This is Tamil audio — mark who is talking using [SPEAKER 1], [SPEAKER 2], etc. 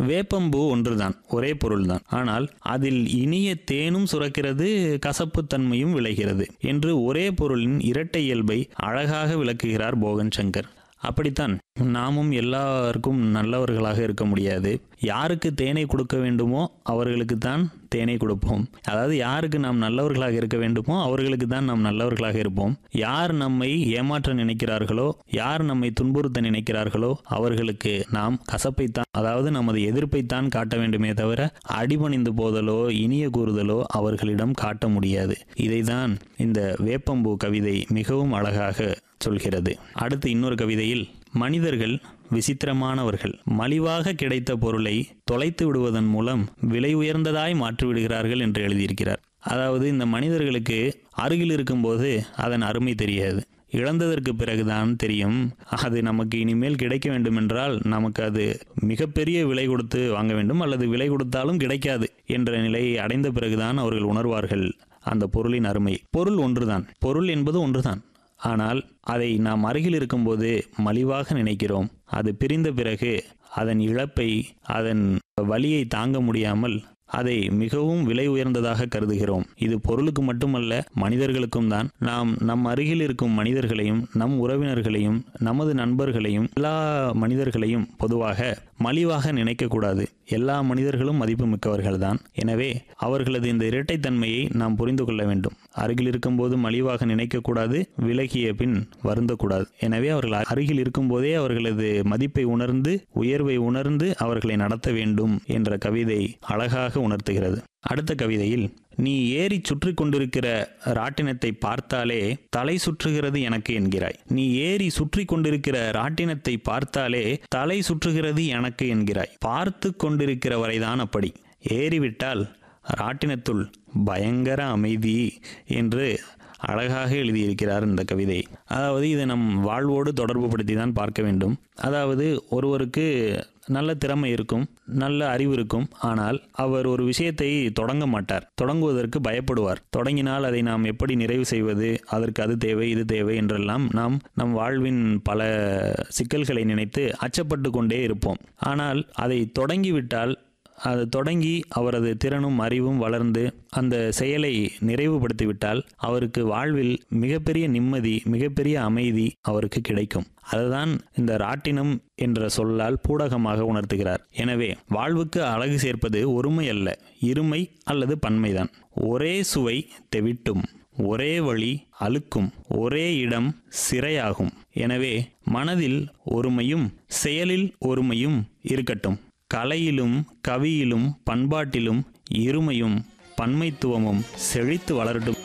[SPEAKER 1] வேப்பம்பூ ஒன்றுதான் ஒரே பொருள்தான் ஆனால் அதில் இனிய தேனும் சுரக்கிறது கசப்புத்தன்மையும் விளைகிறது என்று ஒரே பொருளின் இரட்டை இயல்பை அழகாக விளக்குகிறார் போகன் சங்கர் அப்படித்தான் நாமும் எல்லாருக்கும் நல்லவர்களாக இருக்க முடியாது யாருக்கு தேனை கொடுக்க வேண்டுமோ அவர்களுக்கு தான் தேனை கொடுப்போம் அதாவது யாருக்கு நாம் நல்லவர்களாக இருக்க வேண்டுமோ அவர்களுக்கு தான் நாம் நல்லவர்களாக இருப்போம் யார் நம்மை ஏமாற்ற நினைக்கிறார்களோ யார் நம்மை துன்புறுத்த நினைக்கிறார்களோ அவர்களுக்கு நாம் கசப்பைத்தான் அதாவது நமது எதிர்ப்பைத்தான் காட்ட வேண்டுமே தவிர அடிபணிந்து போதலோ இனிய கூறுதலோ அவர்களிடம் காட்ட முடியாது இதைதான் இந்த வேப்பம்பூ கவிதை மிகவும் அழகாக சொல்கிறது அடுத்து இன்னொரு கவிதையில் மனிதர்கள் விசித்திரமானவர்கள் மலிவாக கிடைத்த பொருளை தொலைத்து விடுவதன் மூலம் விலை உயர்ந்ததாய் மாற்றிவிடுகிறார்கள் என்று எழுதியிருக்கிறார் அதாவது இந்த மனிதர்களுக்கு அருகில் இருக்கும்போது அதன் அருமை தெரியாது இழந்ததற்கு பிறகுதான் தெரியும் அது நமக்கு இனிமேல் கிடைக்க வேண்டுமென்றால் நமக்கு அது மிகப்பெரிய விலை கொடுத்து வாங்க வேண்டும் அல்லது விலை கொடுத்தாலும் கிடைக்காது என்ற நிலையை அடைந்த பிறகுதான் அவர்கள் உணர்வார்கள் அந்த பொருளின் அருமை பொருள் ஒன்றுதான் பொருள் என்பது ஒன்றுதான் ஆனால் அதை நாம் அருகில் இருக்கும்போது மலிவாக நினைக்கிறோம் அது பிரிந்த பிறகு அதன் இழப்பை அதன் வலியை தாங்க முடியாமல் அதை மிகவும் விலை உயர்ந்ததாக கருதுகிறோம் இது பொருளுக்கு மட்டுமல்ல மனிதர்களுக்கும் தான் நாம் நம் அருகில் இருக்கும் மனிதர்களையும் நம் உறவினர்களையும் நமது நண்பர்களையும் எல்லா மனிதர்களையும் பொதுவாக மலிவாக நினைக்கக்கூடாது எல்லா மனிதர்களும் மதிப்பு மிக்கவர்கள்தான் எனவே அவர்களது இந்த இரட்டைத்தன்மையை நாம் புரிந்து கொள்ள வேண்டும் அருகில் இருக்கும்போது மலிவாக நினைக்கக்கூடாது விலகிய பின் வருந்தக்கூடாது எனவே அவர்கள் அருகில் இருக்கும்போதே அவர்களது மதிப்பை உணர்ந்து உயர்வை உணர்ந்து அவர்களை நடத்த வேண்டும் என்ற கவிதை அழகாக உணர்த்துகிறது அடுத்த கவிதையில் நீ ஏறி சுற்றி கொண்டிருக்கிற ராட்டினத்தை பார்த்தாலே தலை சுற்றுகிறது எனக்கு என்கிறாய் நீ ஏறி சுற்றி கொண்டிருக்கிற ராட்டினத்தை பார்த்தாலே தலை சுற்றுகிறது எனக்கு என்கிறாய் பார்த்து கொண்டிருக்கிற வரைதான் அப்படி ஏறிவிட்டால் ராட்டினத்துள் பயங்கர அமைதி என்று அழகாக எழுதியிருக்கிறார் இந்த கவிதை அதாவது இதை நம் வாழ்வோடு தொடர்பு படுத்தி தான் பார்க்க வேண்டும் அதாவது ஒருவருக்கு நல்ல திறமை இருக்கும் நல்ல அறிவு இருக்கும் ஆனால் அவர் ஒரு விஷயத்தை தொடங்க மாட்டார் தொடங்குவதற்கு பயப்படுவார் தொடங்கினால் அதை நாம் எப்படி நிறைவு செய்வது அதற்கு அது தேவை இது தேவை என்றெல்லாம் நாம் நம் வாழ்வின் பல சிக்கல்களை நினைத்து அச்சப்பட்டு கொண்டே இருப்போம் ஆனால் அதை தொடங்கிவிட்டால் அது தொடங்கி அவரது திறனும் அறிவும் வளர்ந்து அந்த செயலை நிறைவுபடுத்திவிட்டால் அவருக்கு வாழ்வில் மிகப்பெரிய நிம்மதி மிகப்பெரிய அமைதி அவருக்கு கிடைக்கும் அதுதான் இந்த ராட்டினம் என்ற சொல்லால் பூடகமாக உணர்த்துகிறார் எனவே வாழ்வுக்கு அழகு சேர்ப்பது ஒருமை அல்ல இருமை அல்லது பன்மைதான் ஒரே சுவை தெவிட்டும் ஒரே வழி அழுக்கும் ஒரே இடம் சிறையாகும் எனவே மனதில் ஒருமையும் செயலில் ஒருமையும் இருக்கட்டும் கலையிலும் கவியிலும் பண்பாட்டிலும் இருமையும் பன்மைத்துவமும் செழித்து வளரட்டும்